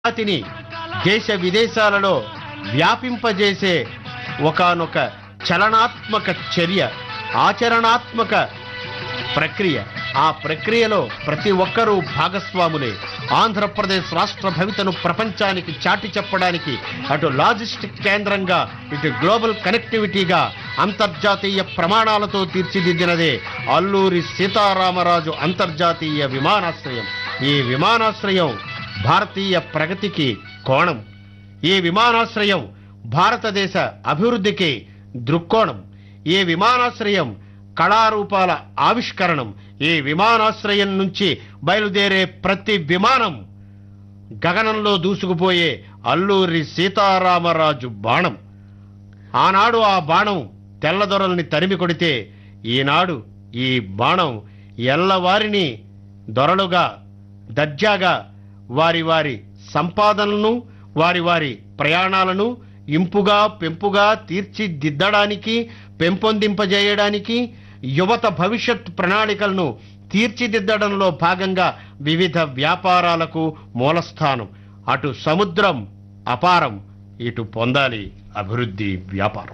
జాతిని దేశ విదేశాలలో వ్యాపింపజేసే ఒకానొక చలనాత్మక చర్య ఆచరణాత్మక ప్రక్రియ ఆ ప్రక్రియలో ప్రతి ఒక్కరూ భాగస్వాములే ఆంధ్రప్రదేశ్ రాష్ట్ర భవితను ప్రపంచానికి చాటి చెప్పడానికి అటు లాజిస్టిక్ కేంద్రంగా ఇటు గ్లోబల్ కనెక్టివిటీగా అంతర్జాతీయ ప్రమాణాలతో తీర్చిదిద్దినదే అల్లూరి సీతారామరాజు అంతర్జాతీయ విమానాశ్రయం ఈ విమానాశ్రయం భారతీయ ప్రగతికి కోణం ఈ విమానాశ్రయం భారతదేశ అభివృద్ధికి దృక్కోణం ఈ విమానాశ్రయం కళారూపాల ఆవిష్కరణం ఈ విమానాశ్రయం నుంచి బయలుదేరే ప్రతి విమానం గగనంలో దూసుకుపోయే అల్లూరి సీతారామరాజు బాణం ఆనాడు ఆ బాణం తెల్లదొరల్ని తరిమి కొడితే ఈనాడు ఈ బాణం ఎల్లవారిని దొరలుగా దర్జాగా వారి వారి సంపాదనలను వారి వారి ప్రయాణాలను ఇంపుగా పెంపుగా తీర్చిదిద్దడానికి పెంపొందింపజేయడానికి యువత భవిష్యత్ ప్రణాళికలను తీర్చిదిద్దడంలో భాగంగా వివిధ వ్యాపారాలకు మూలస్థానం అటు సముద్రం అపారం ఇటు పొందాలి అభివృద్ధి వ్యాపారం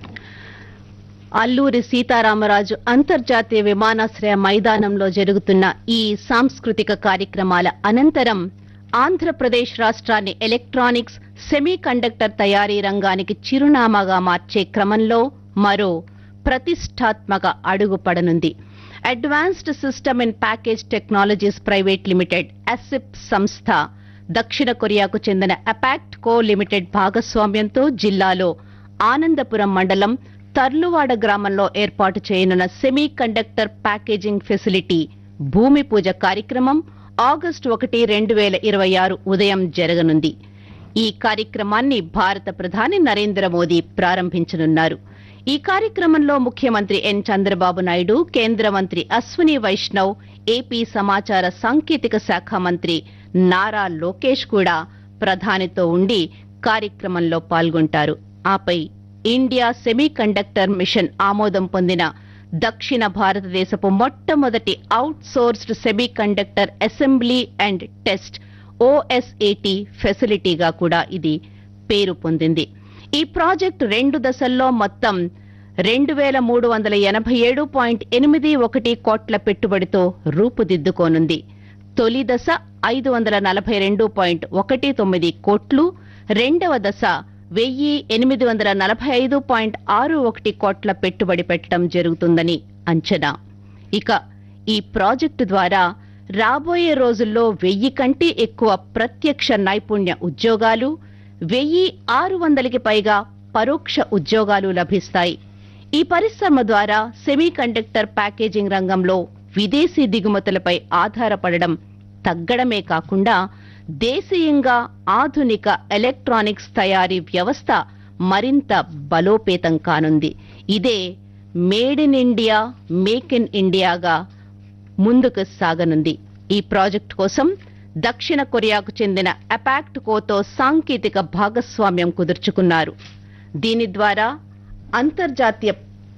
అల్లూరి సీతారామరాజు అంతర్జాతీయ విమానాశ్రయ మైదానంలో జరుగుతున్న ఈ సాంస్కృతిక కార్యక్రమాల అనంతరం ఆంధ్రప్రదేశ్ రాష్ట్రాన్ని ఎలక్ట్రానిక్స్ సెమీ కండక్టర్ తయారీ రంగానికి చిరునామాగా మార్చే క్రమంలో మరో ప్రతిష్టాత్మక అడుగు పడనుంది advanced system in package technologies private limited ASIP సంస్థ దక్షిణ కొరియాకు చెందిన అపాక్ట్ కో లిమిటెడ్ భాగస్వామ్యంతో జిల్లాలో ఆనందపురం మండలం తర్లువాడ గ్రామంలో ఏర్పాటు చేయనున్న సెమీ కండక్టర్ ప్యాకేజింగ్ ఫెసిలిటీ భూమి పూజ కార్యక్రమం ఆగస్టు ఒకటి రెండు వేల ఇరవై ఆరు ఉదయం జరగనుంది ఈ కార్యక్రమాన్ని భారత ప్రధాని నరేంద్ర మోదీ ప్రారంభించనున్నారు ఈ కార్యక్రమంలో ముఖ్యమంత్రి ఎన్ చంద్రబాబు నాయుడు కేంద్ర మంత్రి అశ్విని వైష్ణవ్ ఏపీ సమాచార సాంకేతిక శాఖ మంత్రి నారా లోకేష్ కూడా ప్రధానితో ఉండి కార్యక్రమంలో పాల్గొంటారు ఆపై ఇండియా సెమీ కండక్టర్ మిషన్ ఆమోదం పొందిన దక్షిణ భారతదేశపు మొట్టమొదటి outsourced semiconductor assembly and test OSAT ఫెసిలిటీగా కూడా ఇది పేరు పొందింది ఈ ప్రాజెక్టు రెండు దశల్లో మొత్తం రెండు వేల మూడు వందల ఎనభై ఏడు పాయింట్ ఎనిమిది ఒకటి కోట్ల పెట్టుబడితో రూపుదిద్దుకోనుంది తొలి దశ ఐదు వందల నలభై రెండు పాయింట్ ఒకటి తొమ్మిది కోట్లు రెండవ దశ వెయ్యి ఎనిమిది వందల నలభై ఐదు పాయింట్ ఆరు ఒకటి కోట్ల పెట్టుబడి పెట్టడం జరుగుతుందని అంచనా ఇక ఈ ప్రాజెక్టు ద్వారా రాబోయే రోజుల్లో వెయ్యి కంటే ఎక్కువ ప్రత్యక్ష నైపుణ్య ఉద్యోగాలు వెయ్యి ఆరు వందలకి పైగా పరోక్ష ఉద్యోగాలు లభిస్తాయి ఈ పరిశ్రమ ద్వారా సెమీ కండక్టర్ ప్యాకేజింగ్ రంగంలో విదేశీ దిగుమతులపై ఆధారపడడం తగ్గడమే కాకుండా దేశీయంగా ఆధునిక ఎలక్ట్రానిక్స్ తయారీ వ్యవస్థ మరింత బలోపేతం కానుంది ఇదే made in India make in ఇండియాగా ముందుకు సాగనుంది ఈ ప్రాజెక్టు కోసం దక్షిణ కొరియాకు చెందిన అపాక్ట్ కోతో సాంకేతిక భాగస్వామ్యం కుదుర్చుకున్నారు దీని ద్వారా అంతర్జాతీయ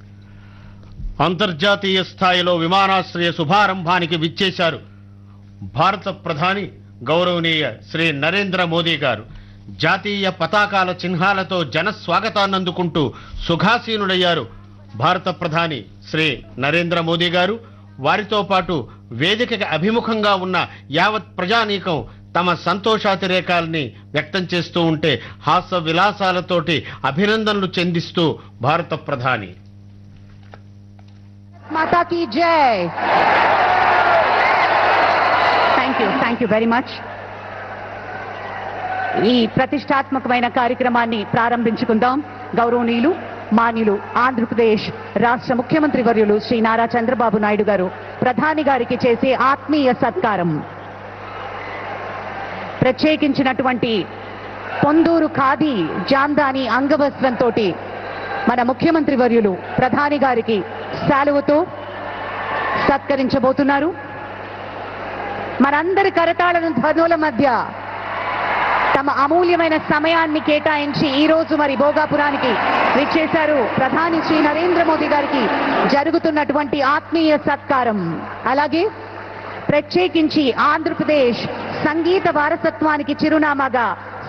అంతర్జాతీయ స్థాయిలో విమానాశ్రయ శుభారంభానికి విచ్చేశారు భారత ప్రధాని గౌరవనీయ శ్రీ నరేంద్ర మోదీ గారు జాతీయ పతాకాల చిహ్నాలతో జన స్వాగతాన్నందుకుంటూ సుఖాసీనుడయ్యారు భారత ప్రధాని శ్రీ నరేంద్ర మోదీ గారు వారితో పాటు వేదికకి అభిముఖంగా ఉన్న యావత్ ప్రజానీకం తమ సంతోషాతిరేకాల్ని వ్యక్తం చేస్తూ ఉంటే హాస్య విలాసాలతోటి అభినందనలు చెందిస్తూ భారత ప్రధాని माता की जय thank you thank you very much ఈ ప్రతిష్టాత్మకమైన కార్యక్రమాన్ని ప్రారంభించుకుందాం గౌరవనీయులు మాన్యులు ఆంధ్రప్రదేశ్ రాష్ట్ర ముఖ్యమంత్రి వర్యులు శ్రీ నారా చంద్రబాబు నాయుడు గారు ప్రధాని గారికి చేసే ఆత్మీయ సత్కారం ప్రత్యేకించినటువంటి పొందూరు ఖాదీ జాందాని అంగవస్త్రంతో మన ముఖ్యమంత్రి వర్యులు ప్రధాని గారికి శాలువతో సత్కరించబోతున్నారు మనందరి కరతాళన ధ్వనుల మధ్య తమ అమూల్యమైన సమయాన్ని కేటాయించి ఈ రోజు మరి భోగాపురానికి విచ్చేశారు ప్రధాని శ్రీ నరేంద్ర మోదీ గారికి జరుగుతున్నటువంటి ఆత్మీయ సత్కారం అలాగే ప్రత్యేకించి ఆంధ్రప్రదేశ్ సంగీత వారసత్వానికి చిరునామాగా